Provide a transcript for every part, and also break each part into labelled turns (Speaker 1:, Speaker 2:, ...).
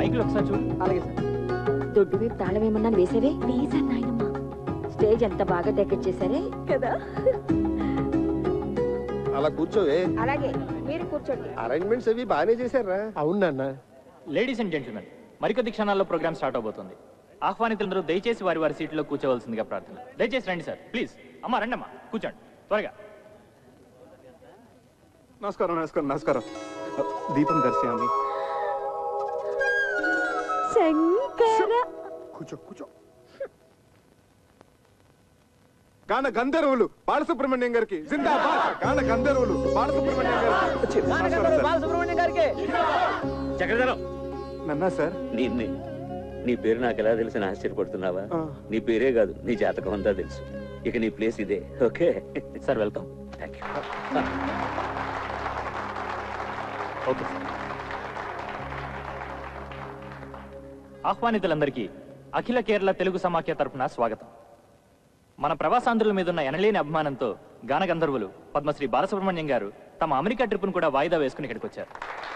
Speaker 1: మైకులు ఒకసారి చూడు
Speaker 2: అలాగే సార్
Speaker 3: దొడ్డు వైపు తాళం ఏమన్నా వేసారే వేసాను నాయనమ్మా స్టేజ్ ఎంత బాగా డెకరేట్ చేశారే కదా
Speaker 4: అలా కూర్చోవే
Speaker 3: అలాగే మీరు కూర్చోండి
Speaker 4: అరేంజ్మెంట్స్ అవి బాగానే చేశారా
Speaker 2: అవును నాన్న
Speaker 1: లేడీస్ అండ్ జెంటిల్మెన్ మరికొద్ది క్షణాల్లో ప్రోగ్రామ్ స్టార్ట్ అవబోతుంది ఆహ్వానితులందరూ దయచేసి వారి వారి సీట్లో కూర్చోవలసిందిగా ప్రార్థన దయచేసి రండి సార్ ప్లీజ్ అమ్మా రండి అమ్మా కూర్చోండి త్వరగా
Speaker 5: నమస్కారం నమస్కారం నమస్కారం దీపం దర్శయామి
Speaker 3: శంకర
Speaker 5: కూర్చో కూర్చో గాన గంధర్వులు బాలసుబ్రహ్మణ్యం గారికి జిందాబాద్ గాన గంధర్వులు బాలసుబ్రహ్మణ్యం గారికి నమస్కారం సార్.
Speaker 2: బాలసుబ్రహ్మణ్యం గారికి
Speaker 6: చక్రధరం
Speaker 5: నన్నా సార్
Speaker 6: నీ నీ పేరు నాకు ఎలా తెలిసిన ఆశ్చర్యపడుతున్నావా
Speaker 5: ఆ.
Speaker 6: నీ పేరే కాదు నీ జాతకం అంతా తెలుసు ఇక నీ ప్లేస్ ఇదే okay
Speaker 1: sir welcome
Speaker 6: thank you
Speaker 1: okay sir ఆహ్వానితులందరికీ అఖిల కేరళ తెలుగు సమాఖ్య తరపున స్వాగతం మన ప్రవాసాంధ్రుల మీద ఉన్న ఎనలేని అభిమానంతో గాన గంధర్వులు పద్మశ్రీ బాలసుబ్రహ్మణ్యం గారు తమ అమెరికా ట్రిప్ను కూడా వాయిదా వేసుకుని ఇక్కడికి వచ్చారు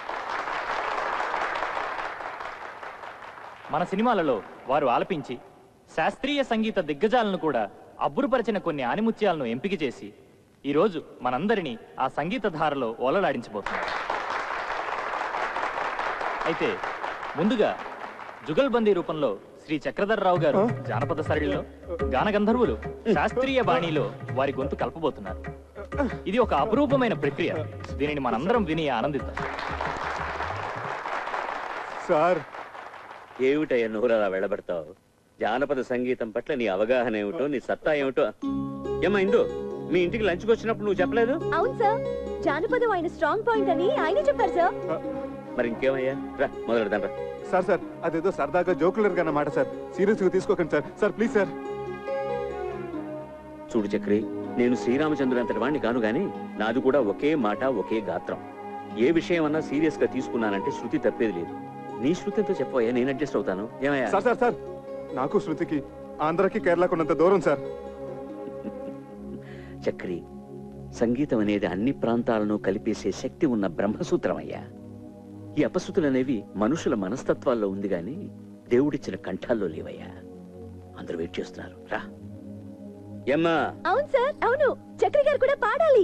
Speaker 1: మన సినిమాలలో వారు ఆలపించి శాస్త్రీయ సంగీత దిగ్గజాలను కూడా అబ్బురుపరిచిన కొన్ని ఆనిముత్యాలను ఎంపిక చేసి ఈరోజు మనందరినీ ఆ సంగీత ధారలో ఓలలాడించబోతున్నారు అయితే ముందుగా జుగల్బందీ రూపంలో శ్రీ చక్రధర్రావు గారు జానపద సరళిలో గానగంధర్వులు శాస్త్రీయ బాణీలో వారి గొంతు కలపబోతున్నారు ఇది ఒక అపురూపమైన ప్రక్రియ దీనిని మనందరం విని ఆనందిద్దాం
Speaker 5: సార్
Speaker 6: ఏమిటయ్యా నోరు అలా వెళ్ళబడతావు జానపద సంగీతం పట్ల నీ అవగాహన ఏమిటో నీ సత్తా ఏమిటో ఏమా ఇందు మీ ఇంటికి లంచ్కి వచ్చినప్పుడు నువ్వు చెప్పలేదు
Speaker 3: అవును సార్ జానపదం ఆయన స్ట్రాంగ్ పాయింట్ అని ఆయనే చెప్పారు సార్
Speaker 6: మరి ఇంకేమయ్యా రా మొదలెడదాం రా
Speaker 5: సార్ సార్ అదేదో సరదాగా జోకులర్ గా మాట సార్ సీరియస్ గా తీసుకోకండి సార్ సార్ ప్లీజ్ సార్
Speaker 6: చూడు చక్రి నేను శ్రీరామచంద్రుడు అంతటి వాడిని కాను గాని నాది కూడా ఒకే మాట ఒకే గాత్రం ఏ విషయం అన్నా సీరియస్ గా తీసుకున్నానంటే శృతి తప్పేది లేదు నీ శృతితో చెప్పవయ్యా నేను అడ్జస్ట్ అవుతాను ఏమయ్యా
Speaker 5: సార్ సార్ సార్ నాకు శృతికి ఆంధ్రకి కేరళకు ఉన్నంత దూరం సార్
Speaker 6: చక్రి సంగీతం అనేది అన్ని ప్రాంతాలను కలిపేసే శక్తి ఉన్న బ్రహ్మసూత్రమయ్యా ఈ అపశృతులనేవి మనుషుల మనస్తత్వాల్లో ఉంది గాని దేవుడిచ్చిన కంఠాల్లో లేవయ్యా అందరూ వెయిట్ చేస్తున్నారు రా ఏమ్మా
Speaker 3: అవును సార్ అవును చక్రి గారు కూడా పాడాలి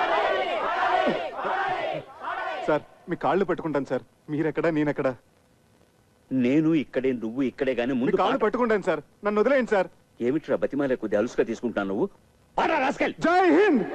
Speaker 5: సార్ మీ కాళ్ళు పట్టుకుంటాను సార్ మీరెక్కడా నేనెక్కడా
Speaker 6: నేను ఇక్కడే నువ్వు ఇక్కడే గాని
Speaker 5: మీ
Speaker 6: ముందు
Speaker 5: కాళ్ళు
Speaker 6: పాట-
Speaker 5: పట్టుకుంటాను సార్ నన్ను వదిలేయండి సార్
Speaker 6: ఏమిట్రా బతిమాలే కొద్ది అలుసుగా తీసుకుంటాను నువ్వు పాడరా రాస్కెల్
Speaker 5: జై హింద్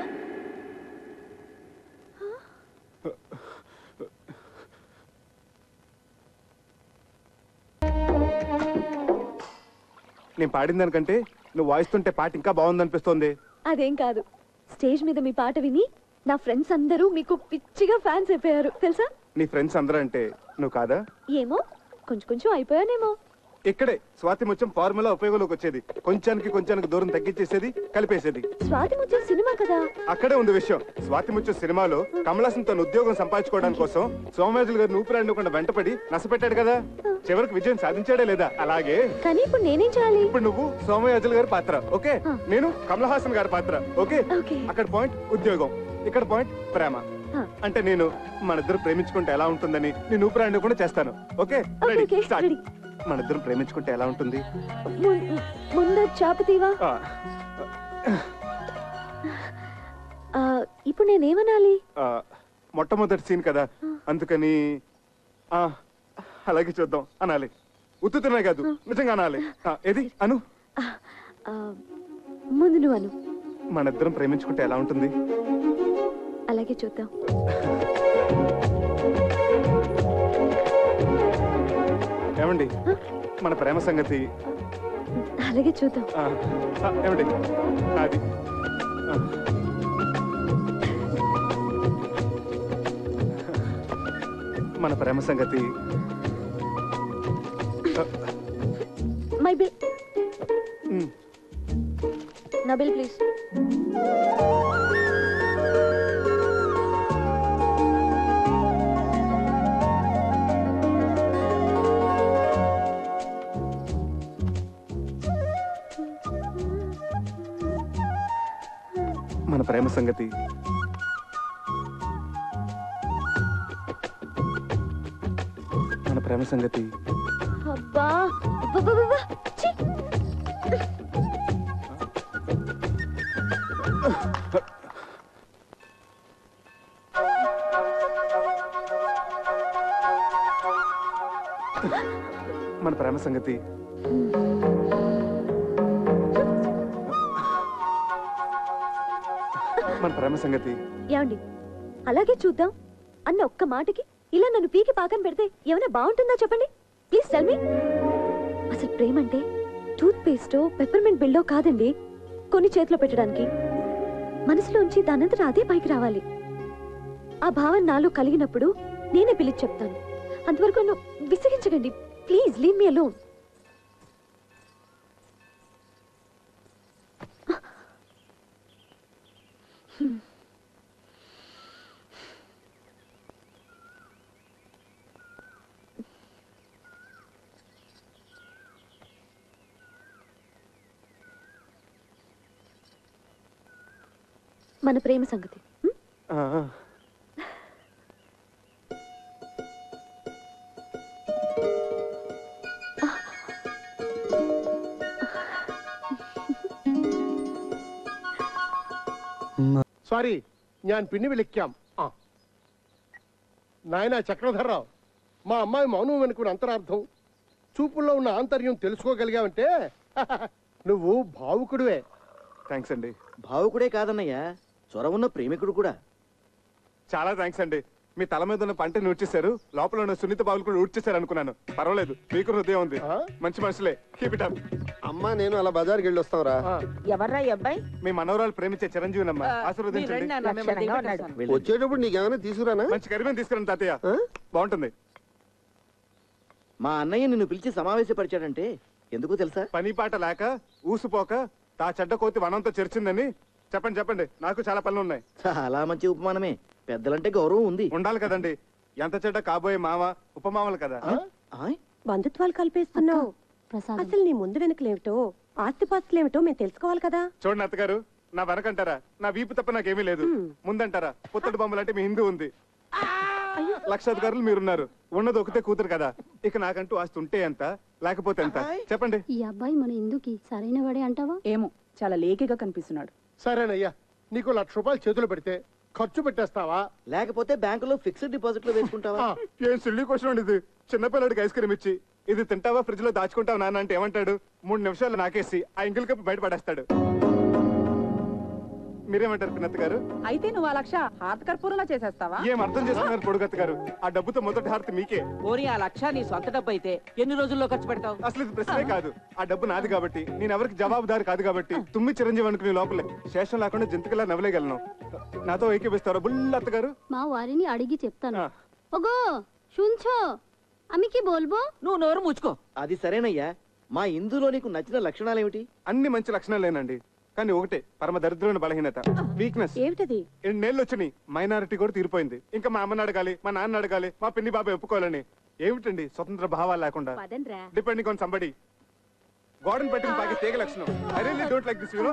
Speaker 5: నేను పాడిన దానికంటే నువ్వు వాయిస్తుంటే పాట ఇంకా బాగుందనిపిస్తోంది
Speaker 7: అదేం కాదు స్టేజ్ మీద మీ పాట విని నా ఫ్రెండ్స్ అందరూ మీకు పిచ్చిగా ఫ్యాన్స్ అయిపోయారు తెలుసా
Speaker 5: నీ ఫ్రెండ్స్ అందరూ అంటే నువ్వు కాదా
Speaker 7: ఏమో కొంచెం కొంచెం అయిపోయానేమో
Speaker 5: ఇక్కడే స్వాతి ముత్యం ఫార్ములా ఉపయోగంలోకి వచ్చేది కొంచానికి కొంచానికి దూరం తగ్గించేసేది కలిపేసేది
Speaker 7: స్వాతి ముత్యం సినిమా కదా
Speaker 5: అక్కడే ఉంది విషయం స్వాతి ముత్యం సినిమాలో కమలాసన్ తన ఉద్యోగం సంపాదించుకోవడానికి కోసం సోమరాజులు గారిని ఊపిరాడకుండా వెంటపడి నష్టపెట్టాడు కదా చివరికి విజయం సాధించాడే లేదా అలాగే
Speaker 7: కానీ ఇప్పుడు నేనేం చేయాలి
Speaker 5: ఇప్పుడు నువ్వు సోమయాజుల గారి పాత్ర ఓకే నేను కమల్ హాసన్ గారి పాత్ర ఓకే
Speaker 7: ఓకే
Speaker 5: అక్కడ పాయింట్ ఉద్యోగం ఇక్కడ పాయింట్ ప్రేమ
Speaker 7: ఆ.
Speaker 5: అంటే నేను మన ఇద్దరు ప్రేమించుకుంటే ఎలా ఉంటుందని నేను ఊపిరాడిని కూడా చేస్తాను okay
Speaker 7: okay,
Speaker 5: ready
Speaker 7: okay,
Speaker 5: start
Speaker 7: ready.
Speaker 5: మన ఇద్దరం ప్రేమించుకుంటే ఎలా ఉంటుంది
Speaker 7: ము- ముందు చాపతీవా
Speaker 5: ఆ,
Speaker 7: ఆ, ఇప్పుడు నేనేమనాలి
Speaker 5: ఆ, మొట్టమొదటి సీన్ కదా అందుకని ఆ అలాగే చూద్దాం అనాలి ఉత్తుతున్నాయి కాదు నిజంగా అనాలి ఆ, ఏది అను
Speaker 7: ఆ, ఆ, ముందు నువ్వు అను
Speaker 5: మన ఇద్దరం ప్రేమించుకుంటే ఎలా ఉంటుంది
Speaker 7: అలాగే చూద్దాం
Speaker 5: ఏమండి మన ప్రేమ సంగతి
Speaker 7: అలాగే చూద్దాం
Speaker 5: ఆ, ఆ, ఏమండి అది ఆ. మన ప్రేమ సంగతి ఆ,
Speaker 7: మై బిల్
Speaker 5: ఉమ్.
Speaker 7: నా బిల్ ప్లీజ్
Speaker 5: మన ప్రేమ సంగతి మన ప్రేమ సంగతి
Speaker 7: అబ్బా అబ్బబ్బబ్బబ్బ! ఛీ!
Speaker 5: మన ప్రేమ సంగతి మన ప్రేమ సంగతి
Speaker 7: ఏమండి అలాగే చూద్దాం అన్న ఒక్క మాటకి ఇలా నన్ను పీకి పాకం పెడితే ఏమైనా బాగుంటుందా చెప్పండి ప్లీజ్ టెల్ మీ అసలు ప్రేమ అంటే టూత్ పేస్టో పెప్పర్మెంట్ బిల్డో కాదండి కొన్ని చేతిలో పెట్టడానికి మనసులోంచి దానంతట అదే పైకి రావాలి ఆ భావన నాలో కలిగినప్పుడు నేనే పిలిచి చెప్తాను అంతవరకు నన్ను విసిగించకండి ప్లీజ్ లీవ్ మీ అలోన్ మన ప్రేమ సంగతి హ్మ్?
Speaker 5: ఆ,
Speaker 2: സാരി ഞാൻ പിന്നെ വിളിക്കാം ആ నాయన చక్రధర్రావు మా అమ్మాయి మౌనం అనుకున్న అంతరార్థం చూపుల్లో ఉన్న ఆంతర్యం తెలుసుకోగలిగావంటే నువ్వు భావుకుడివే
Speaker 5: థ్యాంక్స్ అండి
Speaker 8: భావుకుడే కాదన్నయ్యా చొరవున్న ప్రేమికుడు కూడా
Speaker 5: చాలా థ్యాంక్స్ అండి మీ తల మీద ఉన్న పంటని ఊడ్చేశారు లోపల ఉన్న సున్నిత బాబులు కూడా ఊడ్చేశారు అనుకున్నాను పర్వాలేదు మీకు హృదయం ఉంది
Speaker 2: ఆ?
Speaker 5: మంచి మనుషులే కీప్ ఇట్ అప్
Speaker 4: అమ్మా నేను అలా బజార్కి వెళ్ళి వస్తాంరా
Speaker 2: ఆ,
Speaker 9: ఎవర్రా ఈ అబ్బాయి
Speaker 5: మీ మనవరాలు ప్రేమించే చిరంజీవినమ్మా
Speaker 9: ఆ, మీరు
Speaker 5: ఆశీర్వదించండి
Speaker 9: రండి నాన్న, మిమ్మల్ని
Speaker 7: లక్షణంగా
Speaker 9: దిగబెట్టేస్తాను.
Speaker 8: వెళ్ళండి.
Speaker 4: వచ్చేటప్పుడు నీకేమైనా తీసుకురానా
Speaker 5: మంచి కరిమేం తీసుకురండి తాతయ్య
Speaker 4: ఆ?
Speaker 5: బాగుంటుంది
Speaker 8: మా అన్నయ్య నిన్ను పిలిచి సమావేశపరిచాడంటే ఎందుకో తెలుసా
Speaker 5: పని పాట లేక ఊసిపోక తా చెడ్డ కోతి వనంతో చెరిచిందని చెప్పండి చెప్పండి నాకు చాలా పనులు ఉన్నాయి
Speaker 8: చాలా మంచి ఉపమానమే పెద్దలంటే గౌరవం ఉంది
Speaker 5: ఉండాలి కదండి ఎంత చెడ్డ కాబోయే మామ ఉపమామలు కదా
Speaker 8: ఆయ్,
Speaker 9: బంధుత్వాలు కలిపేస్తున్నావు అసలు నీ ముందు వెనుకలేమిటో ఆస్తిపాస్తులేమిటో మేము తెలుసుకోవాలి కదా
Speaker 5: చూడండి అత్తగారు నా వెనకంటారా నా వీపు తప్ప నాకేమీ లేదు ముందంటారా పుత్తడి బొమ్మలు అంటే మీ హిందూ ఉంది లక్షాధికారులు మీరున్నారు ఉన్నది ఒకతే కూతురు కదా ఇక నాకంటూ ఆస్తి ఉంటే ఎంత లేకపోతే ఎంత చెప్పండి
Speaker 10: ఈ అబ్బాయి మన ఇందుకి సరైన వాడే అంటావా
Speaker 9: ఏమో చాలా లేకిగా కనిపిస్తున్నాడు
Speaker 2: సరేనయ్యా నీకు లక్ష రూపాయలు చేతులు పెడితే ఖర్చు పెట్టేస్తావా
Speaker 8: లేకపోతే బ్యాంకులో ఫిక్స్డ్ డిపాజిట్ లో వేసుకుంటావా
Speaker 2: ఆ,
Speaker 5: ఏం సిల్లి క్వశ్చన్ ఇది చిన్నపిల్లడికి ఐస్ క్రీమ్ ఇచ్చి ఇది తింటావా ఫ్రిడ్జ్ లో దాచుకుంటావా నాన్న అంటే ఏమంటాడు మూడు నిమిషాలు నాకేసి ఆ ఇంగిల్ కప్పు బయట పడేస్తాడు మీరేమంటారు పిన్నత్త గారు
Speaker 9: అయితే నువ్వు ఆ లక్ష హాత్ కర్పూరంలో చేసేస్తావా
Speaker 5: ఏం అర్థం చేసుకున్నారు పొడుగత్త గారు ఆ డబ్బుతో మొదటి హారతి మీకే
Speaker 9: పోనీ ఆ లక్ష నీ సొంత డబ్బు అయితే ఎన్ని రోజుల్లో ఖర్చు పెడతావు
Speaker 5: అసలు ఇది ప్రశ్నే కాదు ఆ డబ్బు నాది కాబట్టి నేను ఎవరికి జవాబుదారి కాదు కాబట్టి తుమ్మి చిరంజీవి అనుకునే లోపలే శేషం లేకుండా జంతుకలా నవ్వలేగలను నాతో ఏకీపిస్తారా బుల్లత్త గారు
Speaker 10: మా వారిని అడిగి చెప్తాను
Speaker 5: ఆ.
Speaker 10: ఓగో শুনছো আমি কি বলবো
Speaker 9: నువ్వు నోరు ముచ్చుకో
Speaker 8: అది సరేనయ్యా మా ఇందులో నీకు నచ్చిన లక్షణాలు ఏమిటి
Speaker 5: అన్ని మంచి లక్షణాలేనండి కానీ ఒకటే పరమ దరిద్రమైన బలహీనత వీక్నెస్
Speaker 9: ఏమిటది
Speaker 5: ఎన్నేళ్ళు వచ్చినాయి మైనారిటీ కూడా తీరిపోయింది ఇంకా మా అమ్మని అడగాలి మా నాన్న అడగాలి మా పిన్ని బాబాయ్ ఒప్పుకోవాలని ఏమిటండి స్వతంత్ర భావాలు లేకుండా
Speaker 7: పదండ్రా
Speaker 5: డిపెండింగ్ ఆన్ సంబడి గోడను పెట్టిన పాకి తీగ లక్షణం I really don't like this you know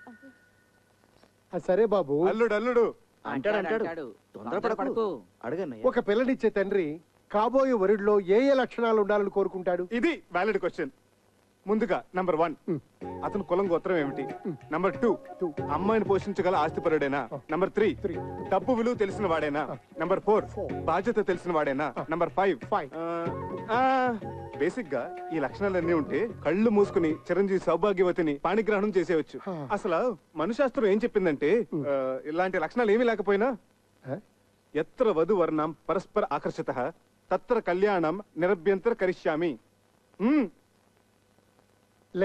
Speaker 2: ఆ, సరే బాబు
Speaker 5: అల్లుడు అల్లుడు
Speaker 8: అంటాడు అంటాడు
Speaker 9: అంటాడు.
Speaker 8: తొందరపడకు
Speaker 9: తొందరపడకు.
Speaker 8: అడగన్నయ్య
Speaker 2: ఒక పిల్లనిచ్చే తండ్రి కాబోయే వరుడిలో ఏ ఏ లక్షణాలు ఉండాలని కోరుకుంటాడు
Speaker 5: ఇది వ్యాలిడ్ క్వశ్చన్ ముందుగా నంబర్ వన్ అతను కులం గోత్రం ఏమిటి నంబర్ టూ అమ్మాయిని పోషించగల ఆస్తిపరుడేనా నంబర్ త్రీ
Speaker 2: Three.
Speaker 5: డబ్బు విలువ తెలిసిన వాడేనా నంబర్ ఫోర్
Speaker 2: Four.
Speaker 5: బాధ్యత తెలిసిన వాడేనా నంబర్ ఫైవ్
Speaker 2: Five.
Speaker 5: బేసిక్ గా ఈ లక్షణాలన్నీ ఉంటే కళ్ళు మూసుకుని చిరంజీవి సౌభాగ్యవతిని పాణిగ్రహణం చేసేయచ్చు అసలు మనుశాస్త్రం ఏం చెప్పిందంటే ఆ, ఇలాంటి లక్షణాలు ఏమీ లేకపోయినా
Speaker 2: ఆ?
Speaker 5: ఎత్ర వధు వర్ణం పరస్పర ఆకర్షిత తత్ర కళ్యాణం నిరభ్యంతర కరిష్యామి మ్మ్.
Speaker 2: లే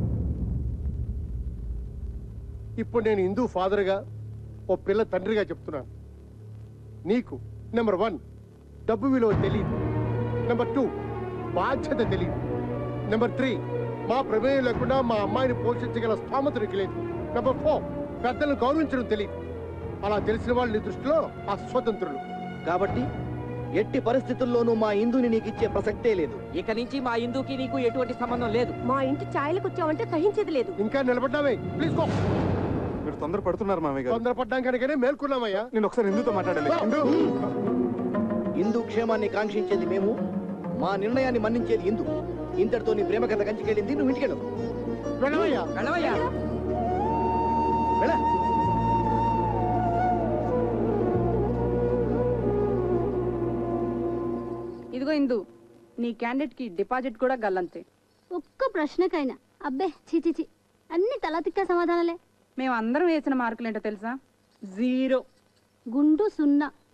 Speaker 2: ఇప్పుడు నేను హిందూ ఫాదర్గా ఓ పిల్ల తండ్రిగా చెప్తున్నాను నీకు నెంబర్ వన్ డబ్బు విలువ తెలియదు నెంబర్ టూ బాధ్యత తెలియదు నెంబర్ త్రీ మా ప్రమేయం లేకుండా మా అమ్మాయిని పోషించగల స్థామత నీకు లేదు నెంబర్ ఫోర్ పెద్దలను గౌరవించడం తెలియదు అలా తెలిసిన వాళ్ళు నీ దృష్టిలో అస్వతంత్రులు
Speaker 8: కాబట్టి ఎట్టి పరిస్థితుల్లోనూ మా ఇందుని నీకు ఇచ్చే ప్రసక్తే లేదు
Speaker 9: ఇక నుంచి మా ఇందుకి నీకు ఎటువంటి సంబంధం లేదు మా ఇంటి ఛాయలకు వచ్చావంటే సహించేది లేదు
Speaker 2: ఇంకా నిలబడ్డావే ప్లీజ్ గో
Speaker 5: మీరు తొందర పడుతున్నారు మామయ్య గారు
Speaker 2: తొందరపడ్డాం కనుకనే మేల్కొన్నామయ్యా
Speaker 5: నేను ఒకసారి హిందూతో మాట్లాడాలి హిందూ
Speaker 8: ఇందు క్షేమాన్ని కాంక్షించేది మేము మా నిర్ణయాన్ని మన్నించేది ఇందు ఇంతటితో నీ ప్రేమ కథ కంచికెళ్ళింది నువ్వు ఇంటికెళ్ళు
Speaker 2: వెళ్ళవయ్యా
Speaker 8: వెళ్ళవయ్యా వెళ్ళ
Speaker 11: ఇదిగో ఇందు నీ క్యాండిడేట్ కి డిపాజిట్ కూడా గల్లంతే
Speaker 10: ఒక్క ప్రశ్నకైనా అబ్బే చి చి చి అన్ని తల తిక్క సమాధానాలే
Speaker 11: మేము అందరం వేసిన మార్కులు ఏంటో తెలుసా జీరో
Speaker 10: గుండు సున్నా